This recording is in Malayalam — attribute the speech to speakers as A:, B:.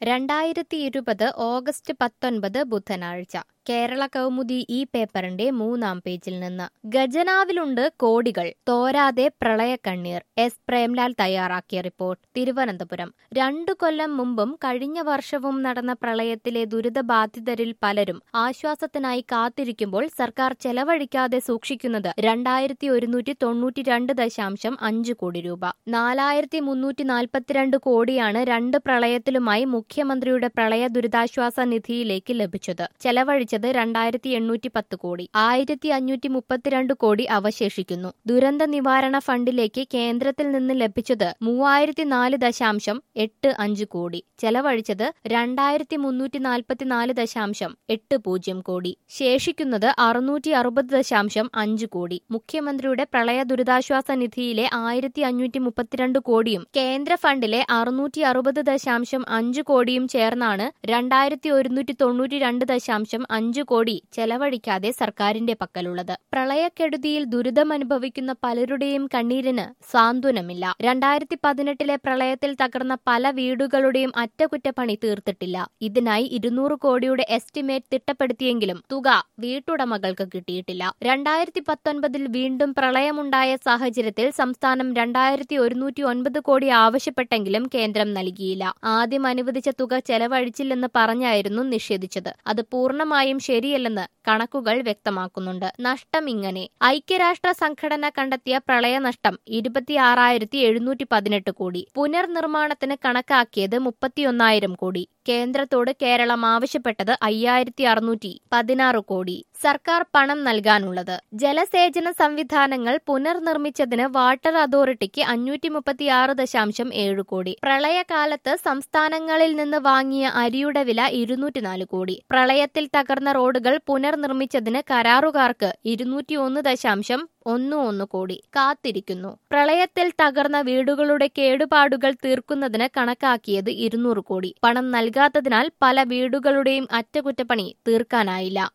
A: രണ്ടായിരത്തി ഇരുപത് ഓഗസ്റ്റ് പത്തൊൻപത് ബുധനാഴ്ച കേരള കൗമുദി ഈ പേപ്പറിന്റെ മൂന്നാം പേജിൽ നിന്ന് ഗജനാവിലുണ്ട് കോടികൾ തോരാതെ പ്രളയക്കണ്ണീർ എസ് പ്രേംലാൽ തയ്യാറാക്കിയ റിപ്പോർട്ട് തിരുവനന്തപുരം രണ്ടു കൊല്ലം മുമ്പും കഴിഞ്ഞ വർഷവും നടന്ന പ്രളയത്തിലെ ദുരിതബാധിതരിൽ പലരും ആശ്വാസത്തിനായി കാത്തിരിക്കുമ്പോൾ സർക്കാർ ചെലവഴിക്കാതെ സൂക്ഷിക്കുന്നത് രണ്ടായിരത്തി ഒരുന്നൂറ്റി തൊണ്ണൂറ്റി രണ്ട് ദശാംശം അഞ്ച് കോടി രൂപ നാലായിരത്തി മുന്നൂറ്റി നാൽപ്പത്തിരണ്ട് കോടിയാണ് രണ്ട് പ്രളയത്തിലുമായി മുഖ്യമന്ത്രിയുടെ പ്രളയ ദുരിതാശ്വാസ നിധിയിലേക്ക് ലഭിച്ചത് ചെലവഴിച്ചത് രണ്ടായിരത്തി എണ്ണൂറ്റി പത്ത് കോടി ആയിരത്തി അഞ്ഞൂറ്റി മുപ്പത്തിരണ്ട് കോടി അവശേഷിക്കുന്നു ദുരന്ത നിവാരണ ഫണ്ടിലേക്ക് കേന്ദ്രത്തിൽ നിന്ന് ലഭിച്ചത് മൂവായിരത്തി നാല് ദശാംശം എട്ട് അഞ്ച് കോടി ചെലവഴിച്ചത് രണ്ടായിരത്തി മുന്നൂറ്റി നാൽപ്പത്തിനാല് ദശാംശം എട്ട് പൂജ്യം കോടി ശേഷിക്കുന്നത് അറുന്നൂറ്റി അറുപത് ദശാംശം അഞ്ച് കോടി മുഖ്യമന്ത്രിയുടെ പ്രളയ ദുരിതാശ്വാസ നിധിയിലെ ആയിരത്തി അഞ്ഞൂറ്റി മുപ്പത്തിരണ്ട് കോടിയും കേന്ദ്ര ഫണ്ടിലെ അറുന്നൂറ്റി അറുപത് ദശാംശം അഞ്ച് കോടിയും ചേർന്നാണ് രണ്ടായിരത്തി ഒരുന്നൂറ്റി തൊണ്ണൂറ്റി രണ്ട് ദശാംശം അഞ്ച് കോടി ചെലവഴിക്കാതെ സർക്കാരിന്റെ പക്കലുള്ളത് പ്രളയക്കെടുതിയിൽ ദുരിതമനുഭവിക്കുന്ന പലരുടെയും കണ്ണീരിന് സാന്ത്വനമില്ല രണ്ടായിരത്തി പതിനെട്ടിലെ പ്രളയത്തിൽ തകർന്ന പല വീടുകളുടെയും അറ്റകുറ്റപ്പണി തീർത്തിട്ടില്ല ഇതിനായി ഇരുന്നൂറ് കോടിയുടെ എസ്റ്റിമേറ്റ് തിട്ടപ്പെടുത്തിയെങ്കിലും തുക വീട്ടുടമകൾക്ക് കിട്ടിയിട്ടില്ല രണ്ടായിരത്തി പത്തൊൻപതിൽ വീണ്ടും പ്രളയമുണ്ടായ സാഹചര്യത്തിൽ സംസ്ഥാനം രണ്ടായിരത്തി ഒരുന്നൂറ്റി ഒൻപത് കോടി ആവശ്യപ്പെട്ടെങ്കിലും കേന്ദ്രം നൽകിയില്ല ആദ്യം അനുവദിച്ച തുക ചെലവഴിച്ചില്ലെന്ന് പറഞ്ഞായിരുന്നു നിഷേധിച്ചത് അത് പൂർണ്ണമായും ശരിയല്ലെന്ന് കണക്കുകൾ വ്യക്തമാക്കുന്നുണ്ട് നഷ്ടം ഇങ്ങനെ ഐക്യരാഷ്ട്ര സംഘടന കണ്ടെത്തിയ പ്രളയനഷ്ടം ഇരുപത്തിയാറായിരത്തി എഴുന്നൂറ്റി പതിനെട്ട് കോടി പുനർനിർമ്മാണത്തിന് കണക്കാക്കിയത് മുപ്പത്തിയൊന്നായിരം കോടി കേന്ദ്രത്തോട് കേരളം ആവശ്യപ്പെട്ടത് അയ്യായിരത്തി അറുന്നൂറ്റി പതിനാറ് കോടി സർക്കാർ പണം നൽകാനുള്ളത് ജലസേചന സംവിധാനങ്ങൾ പുനർനിർമ്മിച്ചതിന് വാട്ടർ അതോറിറ്റിക്ക് അഞ്ഞൂറ്റി മുപ്പത്തിയാറ് ദശാംശം ഏഴ് കോടി പ്രളയകാലത്ത് സംസ്ഥാനങ്ങളിൽ നിന്ന് വാങ്ങിയ അരിയുടെ വില ഇരുന്നൂറ്റിനാല് കോടി പ്രളയത്തിൽ തകർന്ന റോഡുകൾ പുനർനിർമ്മിച്ചതിന് കരാറുകാർക്ക് ഇരുന്നൂറ്റി ഒന്ന് ദശാംശം ഒന്ന് ഒന്ന് കോടി കാത്തിരിക്കുന്നു പ്രളയത്തിൽ തകർന്ന വീടുകളുടെ കേടുപാടുകൾ തീർക്കുന്നതിന് കണക്കാക്കിയത് ഇരുന്നൂറ് കോടി പണം നൽകാത്തതിനാൽ പല വീടുകളുടെയും അറ്റകുറ്റപ്പണി തീർക്കാനായില്ല